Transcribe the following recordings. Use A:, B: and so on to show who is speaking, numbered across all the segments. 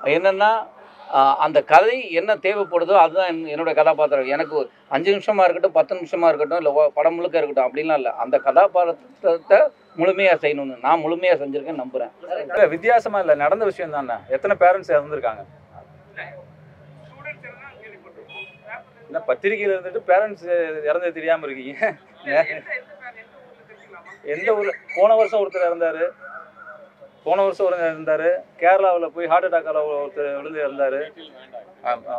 A: என்னென்னா அந்த கதை என்ன தேவைப்படுதோ அதுதான் என்- என்னோட கதாபாத்திரம் எனக்கு அஞ்சு நிமிஷமாக இருக்கட்டும் பத்து நிமிஷமாக இருக்கட்டும் இல்லை படம் முழுக்க இருக்கட்டும் அப்படிலாம் இல்லை அந்த கதாபாத்திரத்தை முழுமையாக செய்யணும்னு நான் முழுமையாக செஞ்சுருக்கேன் நம்புகிறேன்
B: இல்ல வித்தியாசமா இல்ல நடந்த விஷயம் தானே எத்தனை பேரண்ட்ஸ் இறந்துருக்காங்க என்ன பத்திரிகையில இருந்துட்டு பேரண்ட்ஸ் இறந்தது தெரியாம இருக்கீங்க எந்த ஊர்ல போன வருஷம் ஒருத்தர் இறந்தாரு போன வருஷம் ஒரு இருந்தாரு கேரளாவுல போய் ஹார்ட் அட்டாக்கால ஒருத்தர் விழுந்து இறந்தாரு ஆமா.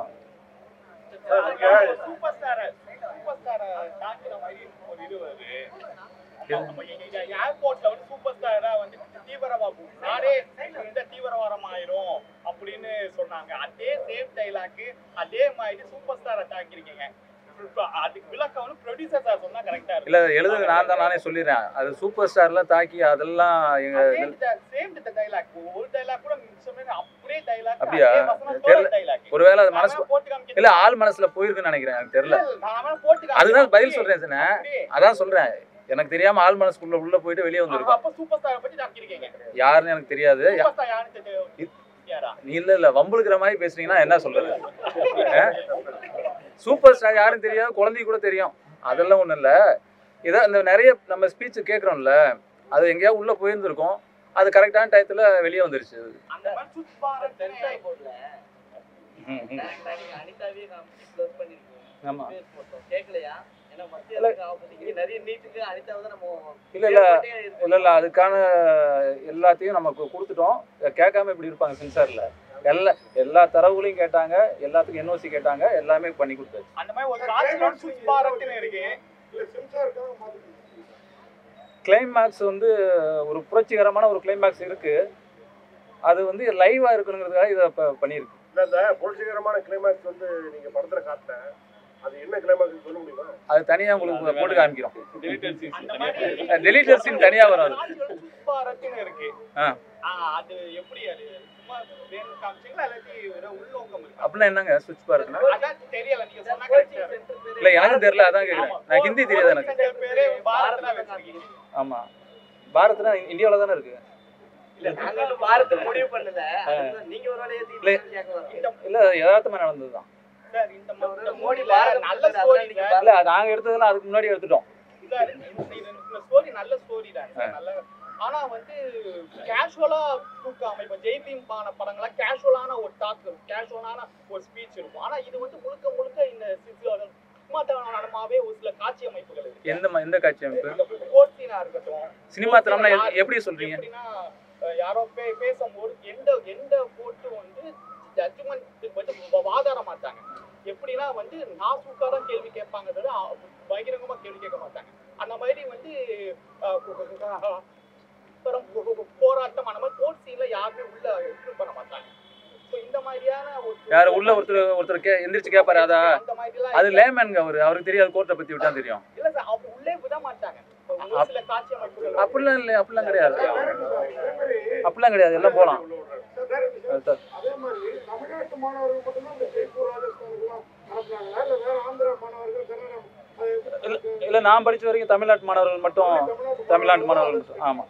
C: சூப்பர் ஸ்டார் சூப்பர் ஸ்டார் தாக்கின மாதிரி ஒரு இது வருது ஏர்போர்ட்ல வந்து சூப்பர் ஸ்டாரா வந்து தீவிரவாதம் நாடே இந்த தீவிரவாதம் ஆயிரும் அப்படின்னு சொன்னாங்க அதே சேம் டைலாக் அதே மாதிரி சூப்பர் ஸ்டாரை தாக்கிருக்கீங்க இப்ப அதுக்கு விளக்கம் வந்து ப்ரொடியூசர் சார் சொன்னா கரெக்டா
B: இல்ல எழுதுறது நான் தான் நானே சொல்லிடுறேன் அது சூப்பர் ஸ்டார்ல தாக்கி அதெல்லாம் எங்க
C: சேம் டைலாக் ஒரு டைலாக் கூட மிச்சம் அப்படியே டைலாக்
B: அப்படியா? தெரியல.
C: டைலாக்
B: ஒருவேளை அது மனசு
C: போட்டு காமிக்க
B: இல்ல ஆள் மனசுல போயிருக்குன்னு நினைக்கிறேன் எனக்கு தெரியல
C: நான் போட்டு
B: அதுதான் பதில் சொல்றேன் சார் அதான் சொல்றேன் எனக்கு தெரியாம ஆள் மனசுக்குள்ள உள்ள போயிட்டு வெளியே வந்திருக்கும்
C: அப்ப சூப்பர் ஸ்டாரை பத்தி தாக்கிருக்கீங்க
B: யாருன்னு எனக்கு தெரியாது
C: சூப்பர் ஸ்டார் யாருன்னு தெரியும் யாரா
B: நீ இல்ல இல்ல வம்புழுக்கிற மாதிரி பேசுனீங்கன்னா என்ன சொல்றது சூப்பர் ஸ்டார் யாரும் தெரியாது குழந்தைக்கு கூட தெரியும் அதெல்லாம் ஒண்ணும் இல்ல இதை இந்த நிறைய நம்ம ஸ்பீச் கேட்குறோம்ல அது எங்கேயாவது உள்ள போயிருந்திருக்கும் அது கரெக்டான டயத்துல வெளியே வந்துருச்சு அது.
C: அந்த மாதிரி சுத்பாரன்
D: சென்சார் போர்டுல
B: ம், ம்.
D: டேரக்டா நீங்க அனிதாவே காமிச்சு ப்ளஸ் பண்ணிருக்கீங்க
B: ஆமா
D: பேஸ் மட்டும் கேட்கலையா ஏன்னா மத்திய
B: இல்ல.
D: அரசுக்கு ஆப்போசிட் இங்க நிறைய நீட்டுக்கு அனிதாவை தான் நம்ம
B: இல்ல இல்ல
D: ஏற்பாட்டே இது
B: இல்ல இல்ல அதுக்கான எல்லாத்தையும் நமக்கு கொடுத்துட்டோம் கேட்காம இப்படி இருப்பாங்க சென்சார்ல எல்லா எல்லா தரவுகளையும் கேட்டாங்க எல்லாத்துக்கும் என்ஓசி கேட்டாங்க எல்லாமே பண்ணி கொடுத்தாச்சு
C: அந்த மாதிரி ஒரு காட்சியில சுத்பாரன் இருக்கு
B: கிளைமேக்ஸ் வந்து ஒரு புரட்சிகரமான ஒரு கிளைமேக்ஸ் இருக்கு அது வந்து லைவா இருக்கணுங்கிறதுக்காக இதை இப்போ பண்ணியிருக்கு
E: இல்ல இந்த புரட்சிகரமான கிளைமேக்ஸ் வந்து நீங்க படத்துல காட்டல அது என்ன கிளைமேக்ஸ் சொல்ல முடியுமா
B: அது தனியா உங்களுக்கு போட்டு காமிக்கிறோம்
C: அந்த மாதிரி
B: டெலிட்டர் சீன் தனியா வரும் அது
C: காட்சியோட சுத்பாரன் இருக்கு
B: ஆ.
C: ஆ, அது எப்படி அது சும்மா வேணும் காமிச்சீங்களா இல்லாட்டி ஒரு உள்நோக்கம் இருக்கு
B: அப்படின்னா என்னங்க சுவிட்ச் பாருக்குன்னா
C: அதான் தெரியல நீங்க சொன்னா கரெக்டா இருக்கு.
B: இல்ல எனக்கு தெரியல அதான் கேக்குறேன் நான் ஹிந்தி தெரியாது எனக்கு
C: கோச்சிங் சென்டர் பேரே பாரத் தான் வச்சிருக்கீங்க
B: ஆமா பாரத்னா இந்தியாவில தானே இருக்கு
D: இல்ல நாங்க பாரத்தை முடிவு பண்ணல அதுதான் நீங்க ஒரு வேலையை
B: இல்ல.
D: ஏத்தி கேட்க வரோம்.
C: இந்த
B: இல்ல யதார்த்தமா நடந்ததுதான்
C: சார் இந்த மோ- இந்த
D: மோடி
C: மோடில
D: பாரத்
C: நல்ல
D: கொடுத்தது
C: ஸ்டோரி
D: அதான் நீங்க
C: சார்
B: இல்ல நாங்க எடுத்ததெல்லாம் அதுக்கு முன்னாடி எடுத்துட்டோம்
C: சார் இந்த இந்த ஸ்டோரி நல்ல ஸ்டோரி தான் சார் நல்ல ஆனா வந்து கேஷுவலா தூக்காம இப்ப ஜெய் பீம் பான படங்கள்லாம் கேஷுவலான ஒரு டாக் இருக்கும் கேஷுவலான ஒரு ஸ்பீச் இருக்கும் ஆனா இது வந்து முழுக்க முழுக்க இந்த சினிமாத்தனமாவே ஒரு சில காட்சி அமைப்புகள் இருக்கு
B: எந்த ம- எந்த காட்சி அமைப்பு
C: இந்த கோட் சீனா இருக்கட்டும்
B: சினிமா தரம்னா எ- எப்படி சொல்றீங்க
C: எப்படின்னா அஹ் யாரோ பே பேசும்போது எந்த எந்த கோர்ட்டு வந்து ஜட்ஜ்மெண்ட் வந்து வ- வாதாட மாட்டாங்க எப்படின்னா வந்து நாசூக்கா தான் கேள்வி கேட்பாங்க தவிர அ- பகிரங்கமா கேள்வி கேட்க மாட்டாங்க அந்த மாதிரி வந்து அஹ், கு- கு- கு- அப்புறம் கு- கு- கு- போராட்டம் அந்த மாதிரி கோர்ட் சீன்ல யாருமே உள்ள இது பண்ண மாட்டாங்க So இந்த மாதிரியான ஒரு
B: யாரு உள்ள ஒருத்தர் ஒருத்தர் கே எந்திரிச்சு கேட்பாரு அதா
C: அந்த மாதிரிலாம்
B: அது லேமேனுங்க அவரு அவருக்கு தெரியாது கோர்ட்டை பத்தி விட்டா தெரியும்
C: இல்ல சார் அவங்க உள்ளே விட மாட்டாங்க இப்ப ஒரு சில காட்சி அமைப்புகள்
B: அப்படிலாம் இல்லை அப்படிலாம் கிடையாது அப்படிலாம் கிடையாது எல்லாம் போலாம் அது சார்
E: அதே மாதிரி தமிழ்நாட்டு மாணவர்கள் மட்டும்தான் இந்த ஜெய்ப்பூர் ராஜஸ்தானுக்குலாம் அனுப்புனாங்களா இல்ல வேற ஆந்திரா மாணவர்கள் கர்நாடகா அது எப்படி?
B: இல்ல நான் படிச்ச வரைக்கும் தமிழ்நாட்டு மாணவர்கள் மட்டும் தமிழ்நாட்டு மாணவர்கள் மட்டும் ஆமா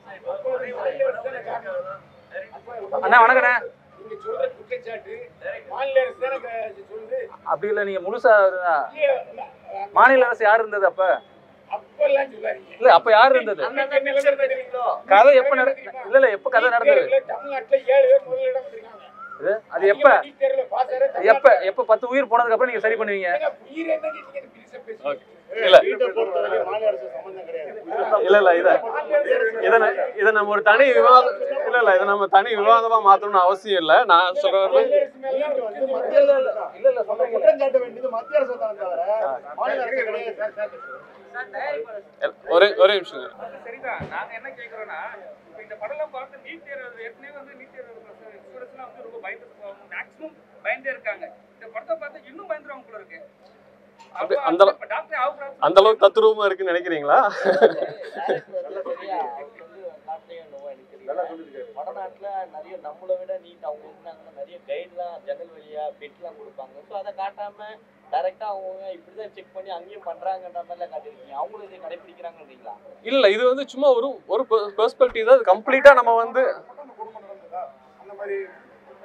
B: அண்ணா வணக்கண்ணே
E: நீங்க சொல்ற குற்றச்சாட்டு மாநில அரசு தானே க- சொல்லுது
B: அப்படி இல்லை நீங்க முழுசா மாநில அரசு யார் இருந்தது அப்ப
E: அப்பெல்லாம் சொல்லாதீங்க
B: இல்ல அப்ப யார் இருந்தது
E: இன்னைக்கு நிலவரம் தெரியுங்களோ?
B: கதை எப்ப நட இல்ல இல்ல எப்ப கதை நடந்தது
E: தேர்வுல தமிழ்நாட்டுல ஏழு பேர் முதலிடம் வந்திருக்காங்க
B: இது அது எப்ப
E: நீட் தேர்வுல pass ஆகுற
B: எப்ப எப்ப பத்து உயிர் போனதுக்கு அப்புறம் நீங்க சரி பண்ணுவீங்க
E: உயிர் என்ன நீங்க பெருசா பேசுறீங்க
B: இல்ல
E: வீட்டை பொறுத்தவரை மாநில அரசு சம்பந்தம் கிடையாது
F: இல்ல இல்ல இத இத ந- இத நம்ம ஒரு தனி விவாதம் இல்ல இல்ல இத நம்ம தனி விவாதமா மாத்தணும்னு அவசியம் இல்ல நான் சொல்றது
E: மாநில அரசு மேல வந்து மத்திய அரசு தான்.
B: இல்ல இல்ல சொல்றீங்க
E: குற்றம் சாட்ட வேண்டியது மத்திய அரசு தான் தவிர மாநில அரசு கிடையாது சார், சார்.
F: ஒரே ஒரே நிமிஷம்
G: அது சரிதான் நாங்க என்ன கேக்குறோம்னா இப்ப இந்த படம்லாம் பார்த்து நீட் தேர்வு ஏற்கனவே வந்து நீட் தேர்வு ஸ்டூடெண்ட்ஸ்லாம் வந்து ரொம்ப பயந்து மேக்ஸிமம் பயந்தே இருக்காங்க இந்த படத்தை பார்த்து இன்னும் பயந்துருவாங்க போல இருக்கு
F: அப்படி
G: அப்ப
F: அந்த-
G: இப்ப டாக்டர் ஆகக்கூடாது
F: அந்த அளவுக்கு தத்ரூபமா இருக்குன்னு நினைக்கிறீங்களா
D: சரியா அவர் வந்து நாட்டிலேயே என்னவோ எனக்கு தெரியல வடநாட்டுல நிறைய நம்மளை விட நீட் அவங்க இருந்தாங்கன்னா நிறைய கைட்லாம் ஜன்னல் வழியா பெட்லாம் கொடுப்பாங்க ஸோ அதை காட்டாம டைரக்டா அவங்க இப்படிதான் செக் பண்ணி அங்கேயும் பண்றாங்கன்ற மாதிரிலாம் காட்டிருக்கீங்க அவங்களும் இதை கடைபிடிக்கிறாங்கன்றீங்களா
F: இல்ல இது வந்து சும்மா ஒரு ஒரு பெர்ஸ்பெக்டிவ் தான் கம்ப்ளீட்டா நம்ம வந்து
E: பட்டம் குடும்பம் நடந்ததா? அந்த மாதிரி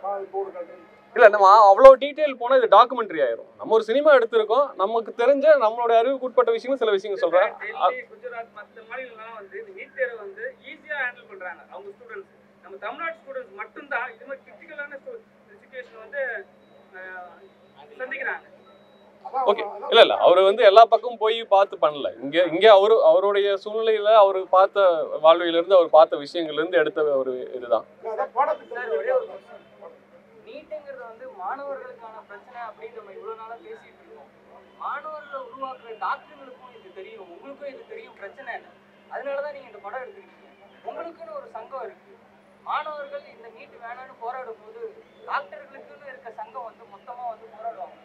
E: போர்டு கட்டுறது
F: இல்ல நம்ம அவ்வளோ டீட்டெயில் போனா இது டாக்குமெண்ட்ரி ஆயிரும் நம்ம ஒரு சினிமா எடுத்திருக்கோம் நமக்கு தெரிஞ்ச நம்மளோட அறிவுக்கு உட்பட்ட விஷயங்கள் சில விஷயங்கள் சொல்றேன்
G: டெல்லி குஜராத் மற்ற மாநிலங்கள்லாம் வந்து இந்த நீட் தேர்வை வந்து ஈஸியா ஹேண்டில் பண்றாங்க அவங்க ஸ்டூடெண்ட்ஸ் நம்ம தமிழ்நாடு ஸ்டூடெண்ட்ஸ் மட்டும்தான் இது மாதிரி கிரிட்டிக்கலான சுச்சுவேஷன் வந்து அஹ், சந்திக்கிறாங்க
E: அதான்
F: ஓகே
E: அதான்
F: இல்ல இல்ல அவர் வந்து எல்லா பக்கமும் போய் பார்த்து பண்ணல இங்க இங்க அவரு அவருடைய சூழ்நிலையில அவர் பார்த்த வாழ்வியில இருந்து அவர் பார்த்த விஷயங்கள்ல இருந்து எடுத்த ஒரு இதுதான்
E: அதான் பாடத்துக்கு
D: சார், ஒரே ஒரு question. நீட்டுங்கிறது வந்து மாணவர்களுக்கான பிரச்சனை அப்படின்னு நம்ம இவ்வளவு நாளா பேசிட்டு இருக்கோம் மாணவர்களை உருவாக்குற டாக்டர்களுக்கும் இது தெரியும் உங்களுக்கும் இது தெரியும் பிரச்சனை என்ன அதனாலதான் நீங்க இந்த படம் எடுத்துருக்கீங்க உங்களுக்குன்னு ஒரு சங்கம் இருக்கு மாணவர்கள் இந்த நீட் வேணாம்னு போராடும் போது டாக்டர்களுக்குன்னு இருக்க சங்கம் வந்து மொத்தமா வந்து போராடுவாங்க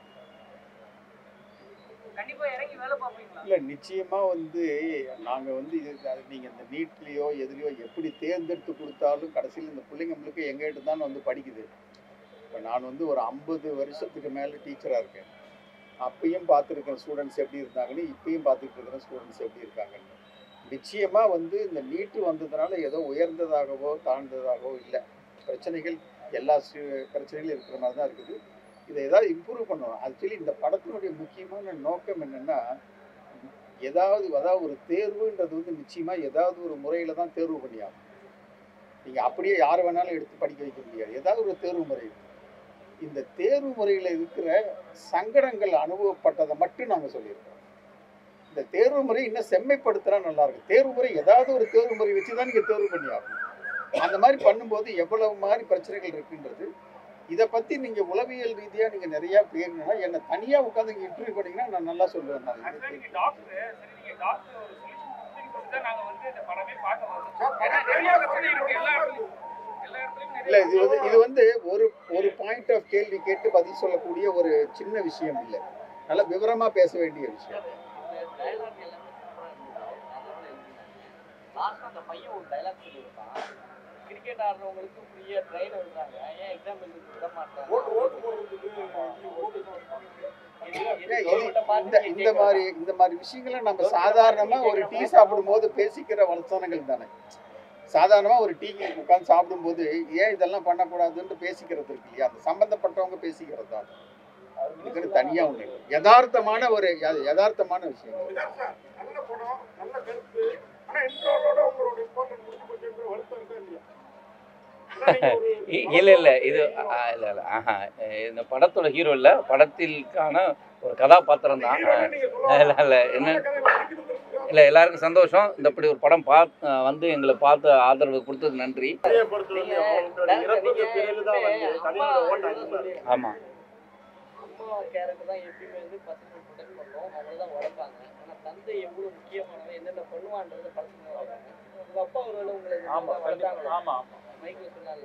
D: கண்டிப்பா இறங்கி வேலை பார்ப்பீங்களா
H: இல்லை நிச்சயமாக வந்து நாங்கள் வந்து இது அது நீங்கள் இந்த நீட்லேயோ எதுலேயோ எப்படி தேர்ந்தெடுத்து கொடுத்தாலும் கடைசியில் இந்த பிள்ளைங்க முழுக்க எங்ககிட்ட தான் வந்து படிக்குது இப்போ நான் வந்து ஒரு ஐம்பது வருஷத்துக்கு மேலே டீச்சராக இருக்கேன் அப்பயும் பார்த்துருக்கேன் ஸ்டூடெண்ட்ஸ் எப்படி இருந்தாங்கன்னு இப்பயும் பார்த்துட்டு இருக்கிற ஸ்டூடெண்ட்ஸ் எப்படி இருக்காங்கன்னு நிச்சயமாக வந்து இந்த நீட்டு வந்ததுனால ஏதோ உயர்ந்ததாகவோ தாழ்ந்ததாகவோ இல்லை பிரச்சனைகள் எல்லா சி- பிரச்சனைகளும் இருக்கிற மாதிரி தான் இருக்குது இதை ஏதாவது இம்ப்ரூவ் பண்ணணும் ஆக்சுவலி இந்த படத்தினுடைய முக்கியமான நோக்கம் என்னென்னா ஏதாவது அதாவது ஒரு தேர்வுன்றது வந்து நிச்சயமாக ஏதாவது ஒரு முறையில் தான் தேர்வு பண்ணியாகும் நீங்கள் அப்படியே யார் வேணாலும் எடுத்து படிக்க வைக்க முடியாது ஏதாவது ஒரு தேர்வு முறை இருக்கு. இந்த தேர்வு முறையில் இருக்கிற சங்கடங்கள் அனுபவப்பட்டதை மட்டும் நாங்கள் சொல்லியிருக்கோம் இந்த தேர்வு முறை இன்னும் செம்மைப்படுத்தினா நல்லா இருக்கும் தேர்வு முறை ஏதாவது ஒரு தேர்வு முறை வச்சு தான் நீங்கள் தேர்வு பண்ணியாகணும் அந்த மாதிரி பண்ணும்போது எவ்வளவு மாதிரி பிரச்சனைகள் இருக்குன்றது இதை பற்றி நீங்கள் உளவியல் ரீதியாக நீங்கள் நிறையா பேசணும்னா என்னை தனியாக உட்காந்து இங்கே இன்டர்வியூ பண்ணீங்கன்னா நான் நல்லா சொல்லுவேன் நான்
G: ஆக்சுவலா
H: இது-
G: நீங்க டாக்டர் சரி நீங்க டாக்டர் ஒரு சொல்யூஷன் சொல்லி தான் நாங்க வந்து இந்த படமே பார்க்க வரோம் ஏன்னா நிறைய பிரச்சனை இருக்கு எல்லா இடத்துலயும் எல்லா இடத்துலயும்
H: இல்ல
G: நிறைய
H: இது வந்து இது வந்து ஒரு ஒரு பாயிண்ட் ஆஃப் கேள்வி கேட்டு பதில் சொல்லக்கூடிய ஒரு சின்ன விஷயம் இல்லை நல்ல விவரமா பேச வேண்டிய விஷயம்
D: டைலாக் எல்லாமே சூப்பரா இருந்தது லாஸ்ட் அந்த பையன் ஒரு டைலாக் சொல்லியிருப்பான் கிரிக்கெட் ஆடுறவங்களுக்கு ஃப்ரீயா ட்ரெயின் விடுறாங்க ஏன் எக்ஸாம் எழுதி விட மாட்டாங்க
E: ஓட்டு ஓட்டு போடுறதுக்கு ஓட்டு
D: இது- இது
H: ஏய்,
D: government அ
H: இது-
D: பார்த்து
H: இந்த
D: நீங்க
H: இந்த
D: கேட்கணும்.
H: மாதிரி இந்த மாதிரி விஷயங்களை நம்ம சாதாரணமா ஒரு டீ சாப்பிடும் போது பேசிக்கிற வளர்த்தனங்கள் தானே சாதாரணமா ஒரு டீ உட்காந்து சாப்பிடும்போது ஏன் இதெல்லாம் பண்ணக்கூடாதுன்னு பேசிக்கிறது இருக்கு இல்லையா அந்த சம்பந்தப்பட்டவங்க பேசிக்கிறது தான் இதுக்குன்னு தனியா ஒண்ணு இல்லை. யதார்த்தமான ஒரு ய- யதார்த்தமான விஷயம்
E: இதான் சார் நல்ல படம் நல்ல கருத்து ஆனா இன்ட்ரோலோட உங்களோட இம்பார்ட்டன்ட் முடிஞ்சு போச்சுன்ற வருத்தம் இருக்கா இல்லையா அதான் நீங்க ஒரு
A: இ- இல்ல இல்ல இது ஆ, இல்ல இல்ல ஆஹா இந்த படத்தோட ஹீரோ இல்ல படத்திற்கான ஒரு கதாபாத்திரம் தான்
E: ஹீரோன்னு நீங்க சொல்ல
A: இல்ல இல்ல என்ன
E: நல்ல கதை படிக்கணுங்கிறதுக்காக
A: இல்ல எல்லாருக்கும் சந்தோஷம் இந்த இப்படி ஒரு படம் பார்த்து வந்து எங்களை பார்த்து ஆதரவு கொடுத்தது நன்றி
D: நீங்க director நீங்க எப்பவுமே அம்மா இதுதான் சொல்லியிருக்கீங்க.
A: ஆமா
D: அம்மா கேரக்டர் தான் எப்பயுமே வந்து பசங்க ப்ரொடெக்ட் பண்ணுவோம் அவங்க தான் வளர்ப்பாங்க ஆனா தந்தை எவ்வளவு முக்கியமானவன் என்னென்ன பண்ணுவான்றது பசங்க வளர்ப்பாங்க உங்க அப்பா ஒருவேளை உங்களை இந்த
B: ஆமா
D: மாதிரி
B: கண்டிப்பா
D: வளர்த்தாங்களா?
B: ஆமா ஆமா
D: மைக்ல சொன்னால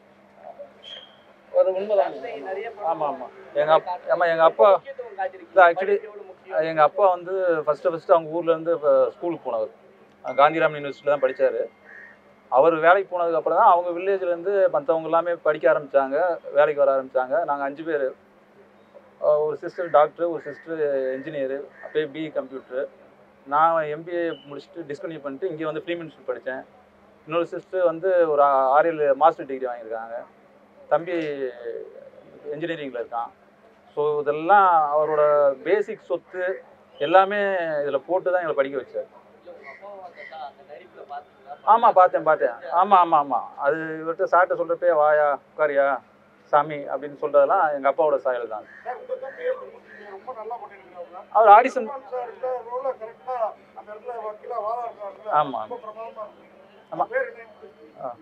B: அது உண்மைதான்
D: தந்தை நிறைய
B: ஆமா ஆமா
D: பண்ணுவாங்க.
B: எங்க அப்பா ஆமா எங்க அப்பா
D: முக்கியத்துவம் காட்டியிருக்கீங்க.
B: இல்ல, actually,
D: படிப்பு எவ்வளவு முக்கியம்.
B: எங்க அப்பா வந்து ஃபர்ஸ்ட் ஃபர்ஸ்ட் அவங்க ஊர்ல இருந்து இப்போ ஸ்கூலுக்கு போனவர் அஹ் காந்திராம் யூனிவர்சிட்டியில் தான் படிச்சாரு அவர் வேலைக்கு போனதுக்கு அப்புறம் தான் அவங்க வில்லேஜ்ல இருந்து மற்றவங்க எல்லாமே படிக்க ஆரம்பிச்சாங்க வேலைக்கு வர ஆரம்பிச்சாங்க நாங்கள் அஞ்சு பேர் ஒரு சிஸ்டர் டாக்டர் ஒரு சிஸ்டர் இன்ஜினியர் அப்படியே பிஇ கம்ப்யூட்டர் நான் எம்பிஏ முடிச்சுட்டு டிஸ்கன்டினியூ பண்ணிட்டு இங்கே வந்து ஃப்ரீ மினிஸ்டர் படித்தேன் இன்னொரு சிஸ்டர் வந்து ஒரு ஆ- ஆறு ஏழு மாஸ்டர் டிகிரி வாங்கியிருக்காங்க தம்பி இன்ஜினியரிங்கில் இருக்கான் ஸோ இதெல்லாம் அவரோட பேசிக் சொத்து எல்லாமே இதில் போட்டு தான் எங்களை படிக்க வச்சார்
D: இல்ல, உங்க அப்பாவை அந்த த- அந்த நடிப்புல பாத்தீங்களா?
B: ஆமாம் பார்த்தேன் பார்த்தேன் ஆமாம் ஆமாம் ஆமாம் அது இவர்கிட்ட சார்ட்ட சொல்கிறப்பே வாயா உட்காரியா சாமி அப்படின்னு சொல்கிறதெல்லாம் எங்கள் அப்பாவோட சாயல் தான்
E: சார் உங்க தம்பி எப்படி பண்ணீங்க? ரொம்ப நல்லா பண்ணிருக்காங்க
B: அவர் ஆடிஷன்
E: சார் இந்த ரோல கரெக்டா அந்த இடத்துல வக்கீலா வாதாடுறாருல
B: ஆமா.
E: ரொம்ப பிரமாதமா இருக்கு
B: ஆமா.
E: பேர் என்ன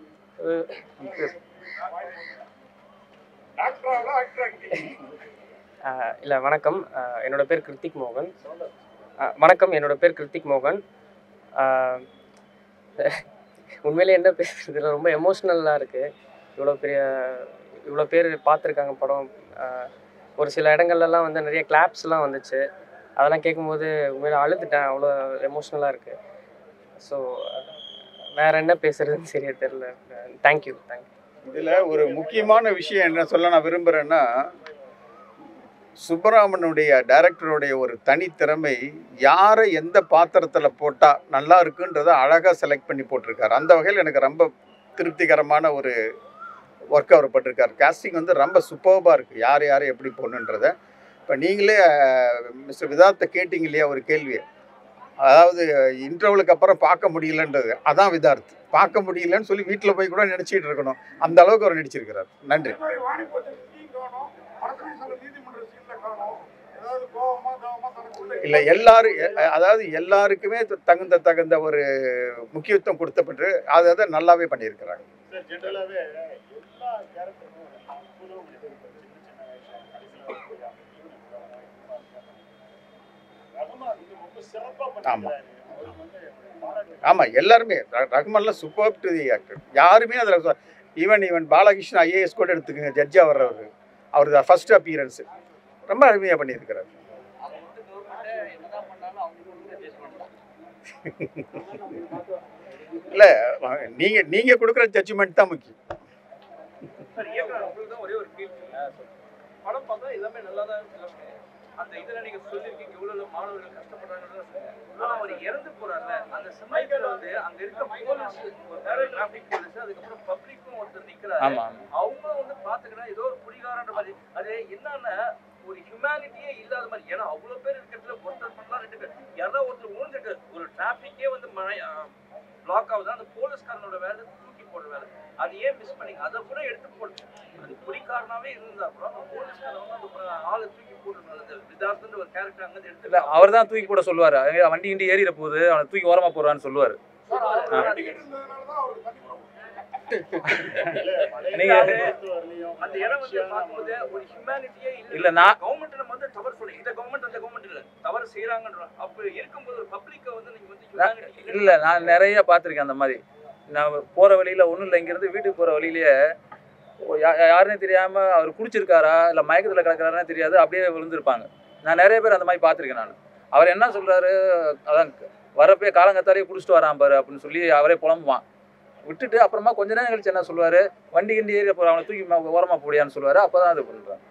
E: டாக்டரா ஆக்டரா
I: இல்லை வணக்கம் அஹ் என்னோட பேர் கிருத்திக் மோகன் அஹ் வணக்கம் என்னோட பேர் கிருத்திக் மோகன் அஹ் உண்மையிலே என்ன பேசுறதுல ரொம்ப எமோஷ்னலாக இருக்குது இவ்வளோ பெரிய இவ்வளோ பேர் பார்த்துருக்காங்க படம் அஹ் ஒரு சில இடங்கள்லாம் வந்து நிறைய கிளாப்ஸ்லாம் வந்துச்சு அதெல்லாம் கேட்கும்போது உண்மையில அழுதுட்டேன் அவ்வளோ எமோஷ்னலாக இருக்குது ஸோ வேற என்ன பேசுறதுன்னு சரியா தெரில தேங்க்யூ தேங்க்யூ
H: இதுல ஒரு முக்கியமான விஷயம் என்ன சொல்ல நான் விரும்புறேன்னா சுப்பராமனுடைய டைரக்டருடைய ஒரு தனித்திறமை யாரை எந்த பாத்திரத்தில் போட்டால் நல்லா இருக்குன்றதை அழகாக செலக்ட் பண்ணி போட்டிருக்காரு அந்த வகையில் எனக்கு ரொம்ப திருப்திகரமான ஒரு ஒர்க் அவர் பட்டிருக்கார் காஸ்டிங் வந்து ரொம்ப சூப்பர்பாக இருக்குது யார் யார் எப்படி போகணுன்றத இப்போ நீங்களே மிஸ்டர் விதார்த்தை கேட்டிங்க இல்லையா ஒரு கேள்வி அதாவது இன்டர்வலுக்கு அப்புறம் பார்க்க முடியலன்றது அதான் விதார்த் பார்க்க முடியலன்னு சொல்லி வீட்டில் போய் கூட நினச்சிட்டு இருக்கணும் அந்த அளவுக்கு அவர் நடிச்சிருக்கிறார் நன்றி
E: இந்த மாதிரி வாணிபத்தில் சீன் காணும் படத்துல சில நீதிமன்ற சீன்ல காணும் ஏதாவது கோவமா தாவமா தனக்குள்ள
H: இல்லை எல்லாரும் எ- அதாவது எல்லாருக்குமே த- தகுந்த தகுந்த ஒரு முக்கியத்துவம் கொடுத்தப்பட்டு அதை அதை நல்லாவே பண்ணியிருக்கிறாங்க
E: சார் ஜென்ரலாகவே எல்லா கேரக்டரும் அற்புதம் பண்ணியிருப்பாரு. சின்ன சின்ன விஷயம் கடைசியில் ரகுமான் வந்து ரொம்ப சிறப்பா பண்ணியிருக்காரு அவருக்கு வந்து பாராட்டு
H: ஆமாம் எல்லாருமே ர- ரஹ்மான்லாம் சூப்பர் டு தி ஆக்டர் யாருமே அதில் ஈவன் ஈவன் பாலகிருஷ்ணன் ஐஏஎஸ் கூட எடுத்துக்கங்க ஜட்ஜாக வர்றவர் அவர் ஃபர்ஸ்ட் அப்பியரன்ஸ் ரொம்ப அருமையாக பண்ணியிருக்கிறார்
D: அவங்க வந்து கவர்மெண்ட் என்னதான் பண்ணாலும் அவங்களுக்கு வந்து அட்ஜஸ்ட்மெண்ட் தான்
H: இல்லை நீங்கள் நீங்கள் கொடுக்குற ஜட்ஜ்மெண்ட் தான் முக்கியம்
G: சார் இயக்குனர் உங்களுக்கு தான் ஒரே ஒரு கேள்வி படம் பார்த்தா எல்லாமே நல்லா தான் இருக்கு அந்த இதுல நீங்க சொல்லியிருக்கீங்க எவ்வளவு மாணவர்கள் கஷ்டப்படுறாங்கன்னு ஆனா அவர் இறந்து போறாருல அந்த சமயத்துல வந்து அங்க இருக்க போலீஸ் டிராபிக் போலீஸ் அதுக்கப்புறம் பப்ளிக்கும் ஒருத்தர் நிக்கிறாரு
B: ஆமாம்
G: அவங்களும் வந்து பாத்துக்கிட்டா ஏதோ ஒரு குடிகாரன்ற மாதிரி அது என்னன்னா ஒரு ஹியூமனிட்டியே இல்லாத மாதிரி ஏன்னா அவ்வளவு பேர் இருக்கிறதுல ஒருத்தர் பண்ணலாம் ரெண்டு பேர் யாராவது ஒருத்தர் ஊழ்ந்துட்டு ஒரு டிராபிக்கே வந்து மழை பிளாக் ஆகுது அந்த போலீஸ்காரனோட வேலை தூக்கி போடுற வேலை அது ஏன் மிஸ் பண்ணீங்க அதை கூட எடுத்து போட்டு அது குடிக்காரனாவே இருந்தா அப்புறம் அந்த போலீஸ்காரன் வந்து அந்த ஆளை தூக்கி போட்டுருந்தாங்க விதார்த்தன்ற ஒரு கேரக்டர் அங்க
B: இல்லை
G: எடுத்து
B: அவர் தான் தூக்கி போட சொல்லுவார் வண்டி கிண்டி ஏறிட போகுது அவனை தூக்கி ஓரமாக போடுறான்னு சொல்லுவார்
E: சார் அவர்
B: ஆ.
E: நடிக்கிட்டு இருந்ததுனால தான் அவருக்கு தண்ணி problem.
B: நீங்க
G: அந்த இடம் வந்து பார்க்கும்போது ஒரு ஹியூமனிட்டியே
B: இல்ல, நான்-
G: கவர்மெண்ட் நம்ம வந்து தவறு சொல்லி இந்த கவர்மெண்ட் அந்த கவர்மெண்ட் இல்ல தவறு செய்யறாங்கன்றோம் அப்ப இருக்கும்போது ஒரு பப்ளிக்கை வந்து நீங்க வந்து humanity இல்ல
B: இல்லை நான் நிறைய பார்த்துருக்கேன் அந்த மாதிரி நான் போகிற வழியில் ஒன்றும் இல்லை இங்கேருந்து வீட்டுக்கு போகிற வழியிலேயே யா- யாருன்னே தெரியாமல் அவர் குடிச்சிருக்காரா இல்லை மயக்கத்தில் கிடக்கிறாரா தெரியாது அப்படியே விழுந்திருப்பாங்க நான் நிறைய பேர் அந்த மாதிரி பார்த்துருக்கேன் நான் அவர் என்ன சொல்கிறாரு அதான் வரப்பே காலங்கத்தாலே குடிச்சிட்டு வரான் பாரு அப்படின்னு சொல்லி அவரே புலம்புவான் விட்டுட்டு அப்புறமா கொஞ்ச நேரம் கழிச்சு என்ன சொல்லுவார் வண்டி கிண்டி ஏறி போகிற அவனை தூக்கி ஓரமாக போடியான்னு சொல்லுவார் அப்போ தான் அது பண்ணுறாங்க